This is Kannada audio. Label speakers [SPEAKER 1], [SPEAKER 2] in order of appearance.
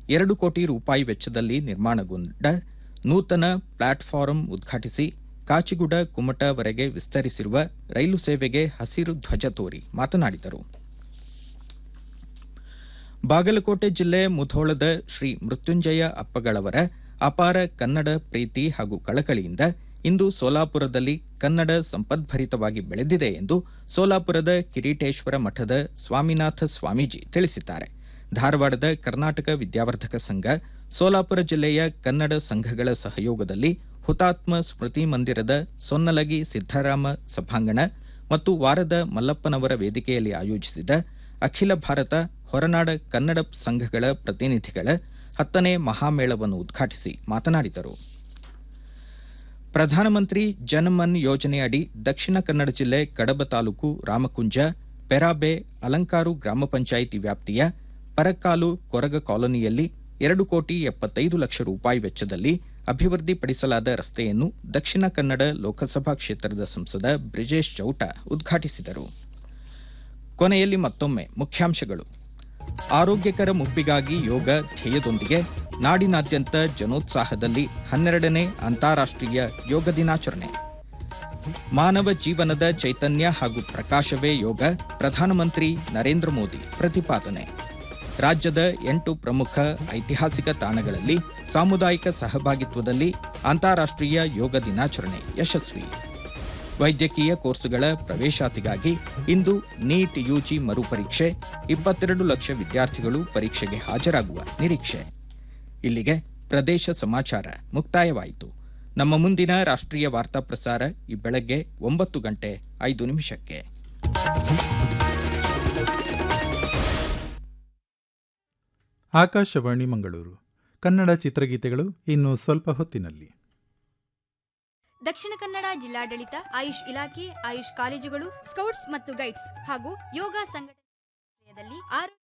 [SPEAKER 1] ಎರಡು ಕೋಟಿ ರೂಪಾಯಿ ವೆಚ್ಚದಲ್ಲಿ ನಿರ್ಮಾಣಗೊಂಡ ನೂತನ ಪ್ಲಾಟ್ಫಾರಂ ಉದ್ಘಾಟಿಸಿ ಕಾಚಿಗುಡ ಕುಮಟವರೆಗೆ ವಿಸ್ತರಿಸಿರುವ ರೈಲು ಸೇವೆಗೆ ಹಸಿರು ಧ್ವಜ ತೋರಿ ಮಾತನಾಡಿದರು ಬಾಗಲಕೋಟೆ ಜಿಲ್ಲೆ ಮುಧೋಳದ ಶ್ರೀ ಮೃತ್ಯುಂಜಯ ಅಪ್ಪಗಳವರ ಅಪಾರ ಕನ್ನಡ ಪ್ರೀತಿ ಹಾಗೂ ಕಳಕಳಿಯಿಂದ ಇಂದು ಸೋಲಾಪುರದಲ್ಲಿ ಕನ್ನಡ ಸಂಪದ್ಭರಿತವಾಗಿ ಬೆಳೆದಿದೆ ಎಂದು ಸೋಲಾಪುರದ ಕಿರೀಟೇಶ್ವರ ಮಠದ ಸ್ವಾಮಿನಾಥ ಸ್ವಾಮೀಜಿ ತಿಳಿಸಿದ್ದಾರೆ ಧಾರವಾಡದ ಕರ್ನಾಟಕ ವಿದ್ಯಾವರ್ಧಕ ಸಂಘ ಸೋಲಾಪುರ ಜಿಲ್ಲೆಯ ಕನ್ನಡ ಸಂಘಗಳ ಸಹಯೋಗದಲ್ಲಿ ಹುತಾತ್ಮ ಸ್ಮೃತಿ ಮಂದಿರದ ಸೊನ್ನಲಗಿ ಸಿದ್ದರಾಮ ಸಭಾಂಗಣ ಮತ್ತು ವಾರದ ಮಲ್ಲಪ್ಪನವರ ವೇದಿಕೆಯಲ್ಲಿ ಆಯೋಜಿಸಿದ ಅಖಿಲ ಭಾರತ ಹೊರನಾಡ ಕನ್ನಡ ಸಂಘಗಳ ಪ್ರತಿನಿಧಿಗಳ ಹತ್ತನೇ ಮಹಾಮೇಳವನ್ನು ಉದ್ಘಾಟಿಸಿ ಮಾತನಾಡಿದರು ಪ್ರಧಾನಮಂತ್ರಿ ಜನಮನ್ ಯೋಜನೆಯಡಿ ದಕ್ಷಿಣ ಕನ್ನಡ ಜಿಲ್ಲೆ ಕಡಬ ತಾಲೂಕು ರಾಮಕುಂಜ ಪೆರಾಬೆ ಅಲಂಕಾರು ಗ್ರಾಮ ಪಂಚಾಯಿತಿ ವ್ಯಾಪ್ತಿಯ ಪರಕಾಲು ಕೊರಗ ಕಾಲೋನಿಯಲ್ಲಿ ಎರಡು ಕೋಟಿ ಎಪ್ಪತ್ತೈದು ಲಕ್ಷ ರೂಪಾಯಿ ವೆಚ್ಚದಲ್ಲಿ ಅಭಿವೃದ್ಧಿಪಡಿಸಲಾದ ರಸ್ತೆಯನ್ನು ದಕ್ಷಿಣ ಕನ್ನಡ ಲೋಕಸಭಾ ಕ್ಷೇತ್ರದ ಸಂಸದ ಬ್ರಿಜೇಶ್ ಚೌಟ ಉದ್ಘಾಟಿಸಿದರು ಕೊನೆಯಲ್ಲಿ ಮತ್ತೊಮ್ಮೆ ಮುಖ್ಯಾಂಶಗಳು ಆರೋಗ್ಯಕರ ಮುಪ್ಪಿಗಾಗಿ ಯೋಗ ಧ್ಯೇಯದೊಂದಿಗೆ ನಾಡಿನಾದ್ಯಂತ ಜನೋತ್ಸಾಹದಲ್ಲಿ ಹನ್ನೆರಡನೇ ಅಂತಾರಾಷ್ಟ್ರೀಯ ಯೋಗ ದಿನಾಚರಣೆ ಮಾನವ ಜೀವನದ ಚೈತನ್ಯ ಹಾಗೂ ಪ್ರಕಾಶವೇ ಯೋಗ ಪ್ರಧಾನಮಂತ್ರಿ ನರೇಂದ್ರ ಮೋದಿ ಪ್ರತಿಪಾದನೆ ರಾಜ್ಯದ ಎಂಟು ಪ್ರಮುಖ ಐತಿಹಾಸಿಕ ತಾಣಗಳಲ್ಲಿ ಸಾಮುದಾಯಿಕ ಸಹಭಾಗಿತ್ವದಲ್ಲಿ ಅಂತಾರಾಷ್ಟ್ರೀಯ ಯೋಗ ದಿನಾಚರಣೆ ಯಶಸ್ವಿ ವೈದ್ಯಕೀಯ ಕೋರ್ಸುಗಳ ಪ್ರವೇಶಾತಿಗಾಗಿ ಇಂದು ನೀಟ್ ಯುಜಿ ಮರುಪರೀಕ್ಷೆ ಇಪ್ಪತ್ತೆರಡು ಲಕ್ಷ ವಿದ್ಯಾರ್ಥಿಗಳು ಪರೀಕ್ಷೆಗೆ ಹಾಜರಾಗುವ ನಿರೀಕ್ಷೆ ಇಲ್ಲಿಗೆ ಪ್ರದೇಶ ಸಮಾಚಾರ ಮುಕ್ತಾಯವಾಯಿತು ನಮ್ಮ ಮುಂದಿನ ರಾಷ್ಟ್ರೀಯ ವಾರ್ತಾ ಪ್ರಸಾರ ಈ ಬೆಳಗ್ಗೆ ಒಂಬತ್ತು ಗಂಟೆ ಐದು ನಿಮಿಷಕ್ಕೆ
[SPEAKER 2] ಆಕಾಶವಾಣಿ ಮಂಗಳೂರು ಕನ್ನಡ ಚಿತ್ರಗೀತೆಗಳು ಇನ್ನು ಸ್ವಲ್ಪ ಹೊತ್ತಿನಲ್ಲಿ
[SPEAKER 3] ದಕ್ಷಿಣ ಕನ್ನಡ ಜಿಲ್ಲಾಡಳಿತ ಆಯುಷ್ ಇಲಾಖೆ ಆಯುಷ್ ಕಾಲೇಜುಗಳು ಸ್ಕೌಟ್ಸ್ ಮತ್ತು ಗೈಡ್ಸ್ ಹಾಗೂ ಯೋಗ ಸಂಘಟನೆಯಲ್ಲಿ ಆರೋಗ್ಯ